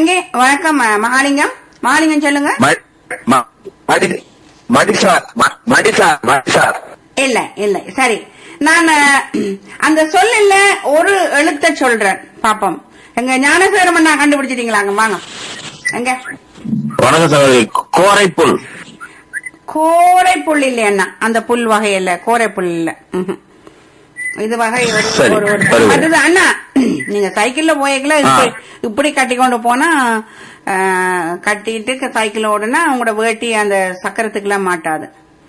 எங்கே வணக்கம் ம- மகாலிங்கம் மகாலிங்கம் சொல்லுங்க ம- ம- மடி- மடிசார் ம- மடிசார் மடிசார் இல்ல இல்ல சரி நான் அஹ், அந்த சொல்லல ஒரு எழுத்த சொல்றேன் பாப்போம் எங்க ஞானசேகரம் நான் கண்டுபிடிச்சிட்டீங்களாங்க வாங்க எங்க வணக்கம் சகோதரி கோரைப்புல் கோரை புல் இல்லையா அந்த புல் வகை இல்ல கோரை புல் இல்ல ம்ஹும். இது வகை ஒரு- சரி, ஒரு ஒரு வருது. அடுத்து அண்ணா நீங்க சைக்கிள்ல போய்க்கல இப்படி இப்படி கட்டி கொண்டு போனா அஹ், கட்டிட்டு சைக்கிள் ஓடுனா உங்களோட வேட்டி அந்த சக்கரத்துக்குலாம் மாட்டாது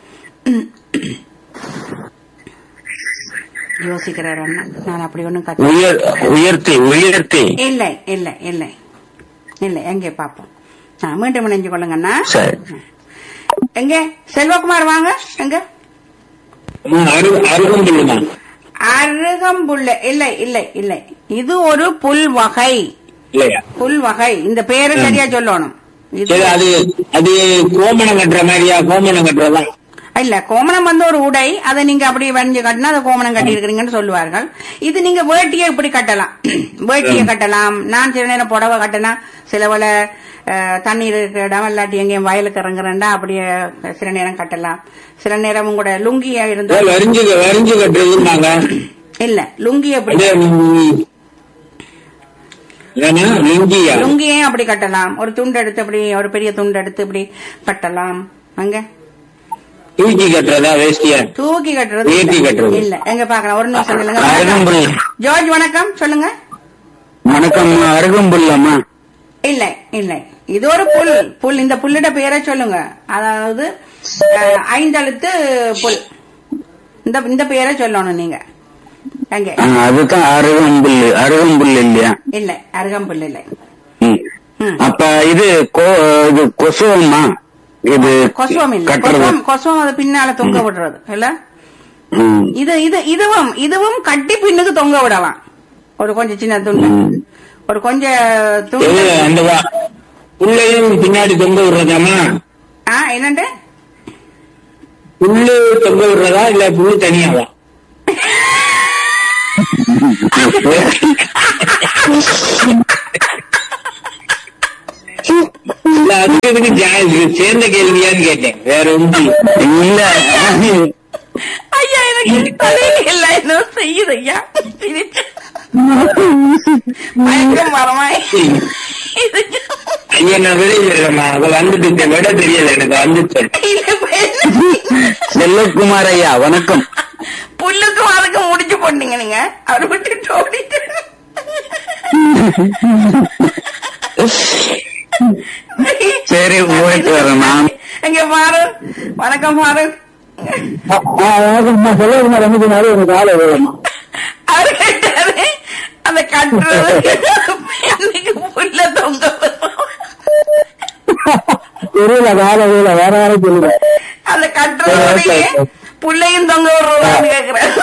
யோசிக்கிறார் அண்ணா நான் அப்படி ஒண்ணும் கத்த உயர் உயர்த்தி உயர்த்தி இல்லை இல்லை இல்லை இல்லை எங்கே பாப்போம் ஆ, மீண்டும் இணைஞ்சு கொள்ளுங்க அண்ணா சரி எங்க செல்வகுமார் வாங்க எங்க அருகம்புல்லுமா அருகம்புல்ல இல்லை இல்லை இல்லை இது ஒரு புல் வகை இல்லையா புல் வகை இந்த பேரு சரியா சொல்லணும் இது சரி அது அது கோமணம் கட்டுற மாதிரியா கோமணம் கட்டுறதா இல்ல கோமணம் வந்து ஒரு உடை அதை நீங்க அப்படி வரைஞ்சு கட்டினா அதை கோமணம் கட்டி இருக்கிறீங்கன்னு சொல்லுவார்கள் இது நீங்க வேட்டியை இப்படி கட்டலாம் வேட்டியை கட்டலாம் நான் சில நேரம் புடவை கட்டினா சில வேளை அஹ், தண்ணீர் இருக்கிற இடம் இல்லாட்டி எங்கேயும் வயலுக்கு இறங்குறேன்டா அப்படியே சில நேரம் கட்டலாம் சில நேரம் உங்களோட லுங்கியா இருந்தா வரிஞ்சு வரிஞ்சு கட்டுறதுன்னாங்க இல்ல லுங்கி அப்படி லுங்கியா லுங்கியையும் அப்படி கட்டலாம் ஒரு துண்டு எடுத்து அப்படி ஒரு பெரிய துண்டு எடுத்து இப்படி கட்டலாம் அங்க தூக்கி கட்டுறதா வேஷ்டியா தூக்கி கட்டுறது ஏத்தி இல்ல. கட்டுறது. இல்ல எங்க பாக்கலாம் ஒரு நிமிஷம் இல்லைங்க அருகம்புல் ஜார்ஜ் வணக்கம் சொல்லுங்க வணக்கம் அருகம்புல்லம்மா இல்ல இல்ல இது ஒரு புல் புல் இந்த புல்லிட பேரை சொல்லுங்க அதாவது அஹ், ஐந்தெழுத்து புல் இந்த இந்த பேரை சொல்லணும் நீங்க எங்க அதுதான் அருகம்புல் அருகம்புல் இல்லையா இல்ல அருகம்புல் இல்ல ம். ம். அப்ப இது கோ- இது கொசுவம்மா இது கொசுவம் இல்ல கட்டுறது கொசுவம் கொசுவம் அது பின்னால தொங்க விடுறது இல்ல ம். இது இது இதுவும் இதுவும் கட்டி பின்னுக்கு தொங்க விடலாம் ஒரு கொஞ்சம் சின்ன துண்டு ம். ஒரு கொஞ்சம் இது துண்டு அந்த வா- புல்லையும் பின்னாடி தொங்க விடுறதாமா ஆ என்னண்டு புல்லு தொங்க விடுறதா இல்ல புல்லு தனியாவா இல்ல, அதுக்கு இதுக்கு ஜா- இது சேர்ந்த கேள்வியான்னு கேட்டேன் வேற ஒன்றும் இல்ல ஐயா எனக்கு தலையில இல்ல என்ன செய்யுது ஐயா சிரிச்சு. மயக்கம் வரமாய் ஐயா நான் விளையிடலம்மா அதை வந்துட்டு இந்த விட தெரியல எனக்கு வந்துட்டேன் செல்லக்குமார் ஐயா வணக்கம் புல்லுக்கும் அதுக்கும் முடிச்சு போட்டீங்க நீங்க அவர் விட்டு ஓடிட்டு சரி போயிட்டு வரேன் நான் எங்க பாரு வணக்கம் பாரு செல்லக்குமார் வந்து எனக்கு ஆளை வேணுமா அவரு கேட்டாரு அந்த கட்டுறது எனக்கு புல்ல தொங்க விடும். தெரியல வேற வேற வேற வேற சொல்லுங்க அந்த கட்டுறதோடயே புள்ளையும் தொங்க விடுறதான்னு கேக்குறேன்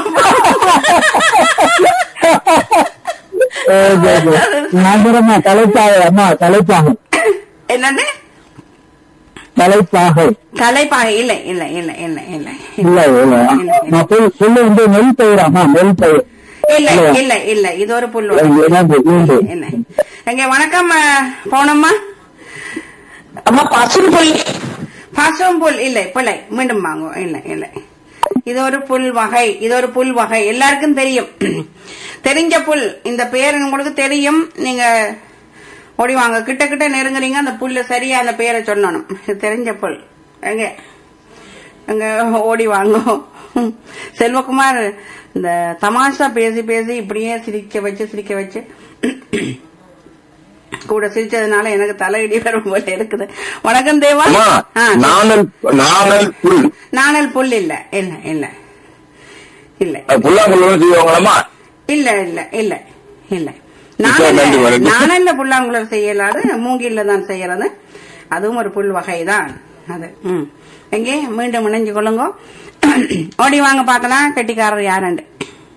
நம்பரம்மா தலைப்பாக அம்மா தலைப்பாக என்னன்னு தலைப்பாக தலைப்பாக இல்ல இல்ல இல்ல இல்ல இல்ல இல்ல இல்ல நான் புல் புல்லு வந்து நெல் பயிராமா நெல் பயிர் இல்ல இல்ல இல்ல இது ஒரு புல் என்னது ஈண்டு என்ன எங்க வணக்கம் அஹ், போனம்மா அம்மா பசும் புல் பசும் புல் இல்ல பிள்ளை மீண்டும் வாங்குவோம் இல்ல இல்ல இது ஒரு புல் வகை இது ஒரு புல் வகை எல்லாருக்கும் தெரியும் தெரிஞ்ச புல் இந்த பேர் உங்களுக்கு தெரியும் நீங்க ஓடி வாங்க கிட்ட கிட்ட நெருங்குறீங்க அந்த புல்ல சரியா அந்த பேரை சொல்லணும் இது தெரிஞ்ச புல் எங்க அங்க ஓடி வாங்க செல்வகுமார் இந்த தமாஷா பேசி பேசி இப்படியே சிரிக்க வச்சு சிரிக்க வச்சு கூட சிரிச்சதுனால எனக்கு தலையிடி வரும் போல இருக்குது வணக்கம் தேவா அம்மா ஆ, நாணல் நாணல் புல் நாணல் புல் இல்ல இல்ல இல்ல இல்ல புல்லாங்குழல் செய்வாங்களம்மா இல்ல இல்ல இல்ல இல்ல இப்ப நன்றி, வணக்கம். நானல்ல புல்லாங்குழல் செய்யலாது மூங்கில்ல தான் செய்யறது அதுவும் ஒரு புல் வகை தான் அது ம் எங்கே மீண்டும் இணைஞ்சு கொள்ளுங்க ஓடி வாங்க பார்க்கலாம் கெட்டிக்காரர் யாருண்டு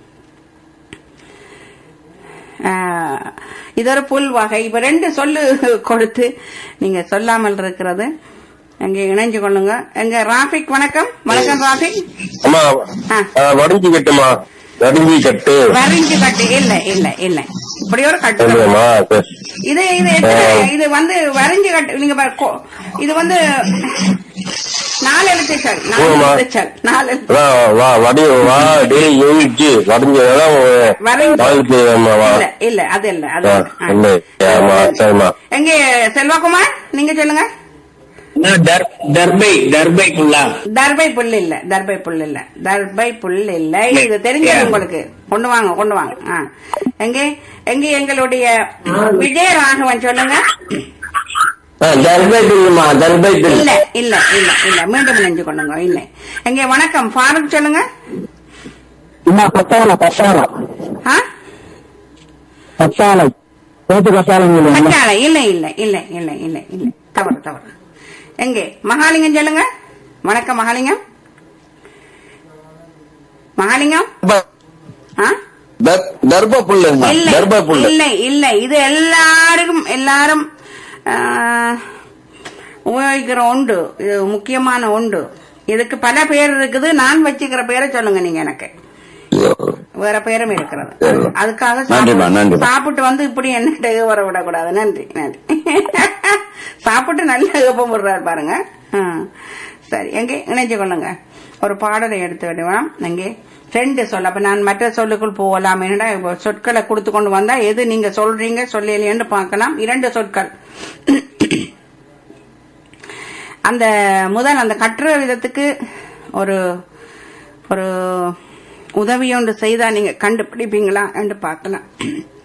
ஆ, இது ஒரு புல் வகை இப்ப ரெண்டு சொல்லு கொடுத்து நீங்க சொல்லாமல் இருக்கிறது எங்க இணைஞ்சு கொள்ளுங்க எங்க ராஃபிக் வணக்கம் வணக்கம் ராஃபிக் அம்மா ஆ. வடிஞ்சு கட்டுமா வடிஞ்சு கட்டு வரிஞ்சு கட்டு இல்ல இல்ல இல்ல இப்படி ஒரு கட்டுரை சொல்லுங்கம்மா சரி. இது இது எத்தனை இது வந்து வரைஞ்சு கட்டு நீங்க பாரு, கோ- இது வந்து நாலு எழுத்துச்சல் நாலு ஆமா. எழுத்துச்சல் நாலு எழுத்து. அதான் வா வடி வா டி யூனிச்சு வடிஞ்சதான் வரைஞ்சு. வாழ்க்கை அம்மா வா இல்ல இல்ல அது இல்ல அது ஆ, இல்ல. ஆ. இல்லை. ஆமா, சரிம்மா. எங்க செல்வகுமார் நீங்க சொல்லுங்க நான் தர்- தர்பை தர்பைக்குள்ளா தர்பை புல் இல்ல தர்பை புல் இல்ல தர்பை புல் இல்ல இது தெரிஞ்சது உங்களுக்கு கொண்டு வாங்க கொண்டு வாங்க ஆ. எங்கே எங்க எங்களுடைய விஜய ராகவன் சொல்லுங்க ஆ, தர்பை பில்லுமா தர்பை பில் இல்ல இல்ல இல்ல இல்ல மீண்டும் நெஞ்சு கொள்ளுங்க இல்ல எங்க வணக்கம் ஃபாரூக் சொல்லுங்க அம்மா கசாலை கசாலை ஆ கசாலை பேச்சு கசாலை கச்சாலை இல்ல இல்ல இல்ல இல்ல இல்ல இல்ல தவறு தவறு எங்கே மகாலிங்கம் சொல்லுங்க வணக்கம் மகாலிங்கம் மகாலிங்கம் ஆ தர்ப புல்லுமா இல்லை தர்ப புல்லு இல்லை இல்லை இது எல்லாருக்கும் எல்லாரும் ஆ, உபயோகிக்கிற உண்டு இது முக்கியமான உண்டு இதுக்கு பல பேர் இருக்குது நான் வச்சுக்கிற பேரை சொல்லுங்க நீங்க எனக்கு வேற பேரும் இருக்கிறது அதுக்காக சாப்பிட்டு- நன்றிம்மா, நன்றிம்மா. சாப்பிட்டு வந்து இப்படி என்ன வர விடக்கூடாது நன்றி நன்றி சாப்பிட்டு நல்ல ஏப்பம் விடுறாரு பாருங்க ஆ. சரி எங்கே இணைஞ்சு கொள்ளுங்க ஒரு பாடலை எடுத்து விடுவோம் எங்கே ரெண்டு சொல் அப்ப நான் மற்ற சொல்லுக்குள் போகலாம் என்னடா இப்போ சொற்களை கொடுத்து கொண்டு வந்தா எது நீங்க சொல்றீங்க சொல்லலையேன்னு பார்க்கலாம் இரண்டு சொற்கள் அந்த முதல் அந்த கட்டுற விதத்துக்கு ஒரு ஒரு உதவி ஒன்று செய்தா நீங்க கண்டுபிடிப்பீங்களா என்று பார்க்கலாம்